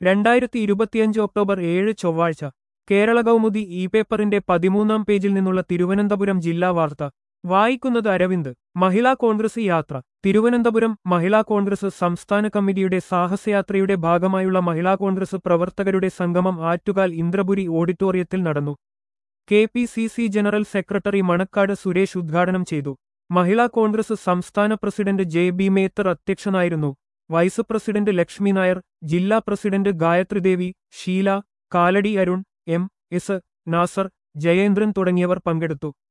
രണ്ടായിരത്തി ഇരുപത്തിയഞ്ച് ഒക്ടോബർ ഏഴ് ചൊവ്വാഴ്ച കേരള കൗമുദി ഇ പേപ്പറിന്റെ പതിമൂന്നാം പേജിൽ നിന്നുള്ള തിരുവനന്തപുരം ജില്ലാ വാർത്ത വായിക്കുന്നത് അരവിന്ദ് മഹിളാ കോൺഗ്രസ് യാത്ര തിരുവനന്തപുരം മഹിളാ കോൺഗ്രസ് സംസ്ഥാന കമ്മിറ്റിയുടെ സാഹസയാത്രയുടെ ഭാഗമായുള്ള മഹിളാ കോൺഗ്രസ് പ്രവർത്തകരുടെ സംഗമം ആറ്റുകാൽ ഇന്ദ്രപുരി ഓഡിറ്റോറിയത്തിൽ നടന്നു K P C C general secretary Manacaud Suresh ഉദ്ഘാടനം ചെയ്തു മഹിളാ കോൺഗ്രസ് സംസ്ഥാന പ്രസിഡന്റ് ജെ ബി മേത്തർ അധ്യക്ഷനായിരുന്നു വൈസ് പ്രസിഡന്റ് ലക്ഷ്മി നായർ ജില്ലാ president Gayathridevi Sheela Kaladi Arun M S Nasar Jayendran തുടങ്ങിയവർ പങ്കെടുത്തു